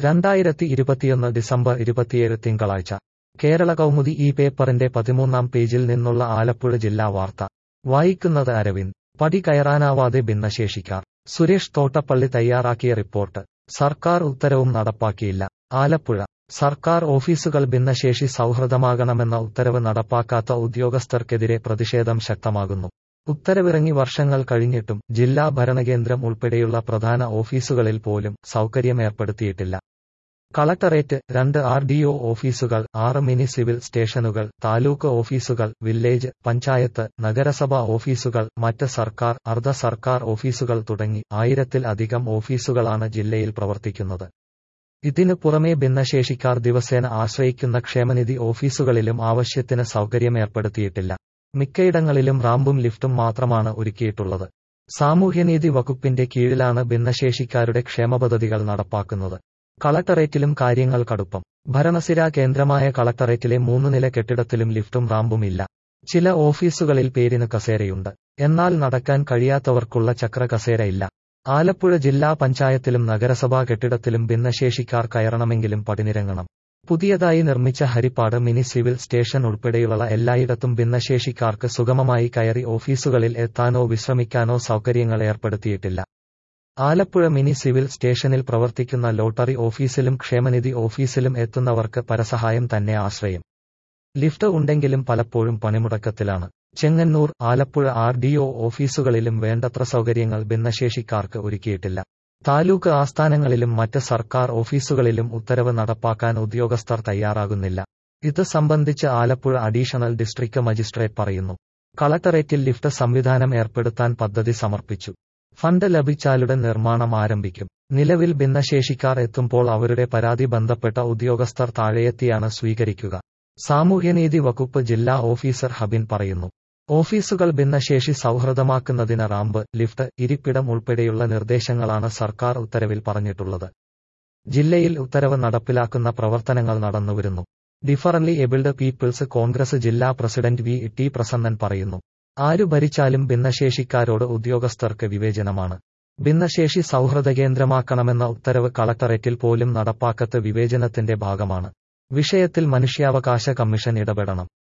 രണ്ടായിരത്തി ഇരുപത്തിയൊന്ന് ഡിസംബർ ഇരുപത്തിയേഴ് തിങ്കളാഴ്ച കേരള കൗമുദി ഈ പേപ്പറിന്റെ പതിമൂന്നാം പേജിൽ നിന്നുള്ള ആലപ്പുഴ ജില്ലാ വാർത്ത വായിക്കുന്നത് അരവിന്ദ് പടി കയറാനാവാതെ ഭിന്നശേഷിക്കാർ സുരേഷ് തോട്ടപ്പള്ളി തയ്യാറാക്കിയ റിപ്പോർട്ട് സർക്കാർ ഉത്തരവും നടപ്പാക്കിയില്ല ആലപ്പുഴ സർക്കാർ ഓഫീസുകൾ ഭിന്നശേഷി സൗഹൃദമാകണമെന്ന ഉത്തരവ് നടപ്പാക്കാത്ത ഉദ്യോഗസ്ഥർക്കെതിരെ പ്രതിഷേധം ശക്തമാകുന്നു ഉത്തരവിറങ്ങി വർഷങ്ങൾ കഴിഞ്ഞിട്ടും ജില്ലാ ഭരണകേന്ദ്രം ഉൾപ്പെടെയുള്ള പ്രധാന ഓഫീസുകളിൽ പോലും സൗകര്യമേർപ്പെടുത്തിയിട്ടില്ല കളക്ടറേറ്റ് രണ്ട് ആർ ഡി ഒ ഓഫീസുകൾ ആറ് മിനി സിവിൽ സ്റ്റേഷനുകൾ താലൂക്ക് ഓഫീസുകൾ വില്ലേജ് പഞ്ചായത്ത് നഗരസഭാ ഓഫീസുകൾ മറ്റ് സർക്കാർ അർദ്ധ സർക്കാർ ഓഫീസുകൾ തുടങ്ങി ആയിരത്തിൽ അധികം ഓഫീസുകളാണ് ജില്ലയിൽ പ്രവർത്തിക്കുന്നത് ഇതിനു പുറമെ ഭിന്നശേഷിക്കാർ ദിവസേന ആശ്രയിക്കുന്ന ക്ഷേമനിധി ഓഫീസുകളിലും ആവശ്യത്തിന് സൗകര്യമേർപ്പെടുത്തിയിട്ടില്ല മിക്കയിടങ്ങളിലും റാമ്പും ലിഫ്റ്റും മാത്രമാണ് ഒരുക്കിയിട്ടുള്ളത് സാമൂഹ്യനീതി വകുപ്പിന്റെ കീഴിലാണ് ഭിന്നശേഷിക്കാരുടെ ക്ഷേമപദ്ധതികൾ നടപ്പാക്കുന്നത് കളക്ടറേറ്റിലും കാര്യങ്ങൾ കടുപ്പം ഭരണസിരാ കേന്ദ്രമായ കളക്ടറേറ്റിലെ മൂന്ന് നില കെട്ടിടത്തിലും ലിഫ്റ്റും റാമ്പും ഇല്ല ചില ഓഫീസുകളിൽ പേരിന് കസേരയുണ്ട് എന്നാൽ നടക്കാൻ കഴിയാത്തവർക്കുള്ള ചക്ര കസേരയില്ല ആലപ്പുഴ ജില്ലാ പഞ്ചായത്തിലും നഗരസഭാ കെട്ടിടത്തിലും ഭിന്നശേഷിക്കാർ കയറണമെങ്കിലും പടിനിരങ്ങണം പുതിയതായി നിർമ്മിച്ച ഹരിപ്പാട് മിനി സിവിൽ സ്റ്റേഷൻ ഉൾപ്പെടെയുള്ള എല്ലായിടത്തും ഭിന്നശേഷിക്കാർക്ക് സുഗമമായി കയറി ഓഫീസുകളിൽ എത്താനോ വിശ്രമിക്കാനോ സൗകര്യങ്ങൾ ഏർപ്പെടുത്തിയിട്ടില്ല ആലപ്പുഴ മിനി സിവിൽ സ്റ്റേഷനിൽ പ്രവർത്തിക്കുന്ന ലോട്ടറി ഓഫീസിലും ക്ഷേമനിധി ഓഫീസിലും എത്തുന്നവർക്ക് പരസഹായം തന്നെ ആശ്രയം ലിഫ്റ്റ് ഉണ്ടെങ്കിലും പലപ്പോഴും പണിമുടക്കത്തിലാണ് Chengannur Alappuzha R D O ഓഫീസുകളിലും വേണ്ടത്ര സൗകര്യങ്ങൾ ഭിന്നശേഷിക്കാർക്ക് ഒരുക്കിയിട്ടില്ല താലൂക്ക് ആസ്ഥാനങ്ങളിലും മറ്റ് സർക്കാർ ഓഫീസുകളിലും ഉത്തരവ് നടപ്പാക്കാൻ ഉദ്യോഗസ്ഥർ തയ്യാറാകുന്നില്ല ഇത് സംബന്ധിച്ച് ആലപ്പുഴ അഡീഷണൽ ഡിസ്ട്രിക്ട് മജിസ്ട്രേറ്റ് പറയുന്നു കളക്ടറേറ്റിൽ ലിഫ്റ്റ് സംവിധാനം ഏർപ്പെടുത്താൻ പദ്ധതി സമർപ്പിച്ചു ഫണ്ട് ലഭിച്ചാലുടൻ നിർമ്മാണം ആരംഭിക്കും നിലവിൽ ഭിന്നശേഷിക്കാർ എത്തുമ്പോൾ അവരുടെ പരാതി ബന്ധപ്പെട്ട ഉദ്യോഗസ്ഥർ താഴെയെത്തിയാണ് സ്വീകരിക്കുക സാമൂഹ്യനീതി വകുപ്പ് ജില്ലാ ഓഫീസർ ഹബിൻ പറയുന്നു ഓഫീസുകൾ ഭിന്നശേഷി സൗഹൃദമാക്കുന്നതിന് റാമ്പ് ലിഫ്റ്റ് ഇരിപ്പിടം ഉൾപ്പെടെയുള്ള നിർദ്ദേശങ്ങളാണ് സർക്കാർ ഉത്തരവിൽ പറഞ്ഞിട്ടുള്ളത് ജില്ലയിൽ ഉത്തരവ് നടപ്പിലാക്കുന്ന പ്രവർത്തനങ്ങൾ നടന്നുവരുന്നു ഡിഫറൻലി എബിൾഡ് പീപ്പിൾസ് കോൺഗ്രസ് ജില്ലാ പ്രസിഡന്റ് വി ടി പ്രസന്നൻ പറയുന്നു ആരു ഭരിച്ചാലും ഭിന്നശേഷിക്കാരോട് ഉദ്യോഗസ്ഥർക്ക് വിവേചനമാണ് ഭിന്നശേഷി സൗഹൃദ കേന്ദ്രമാക്കണമെന്ന ഉത്തരവ് കളക്ടറേറ്റിൽ പോലും നടപ്പാക്കത്ത് വിവേചനത്തിന്റെ ഭാഗമാണ് വിഷയത്തിൽ മനുഷ്യാവകാശ കമ്മീഷൻ ഇടപെടണം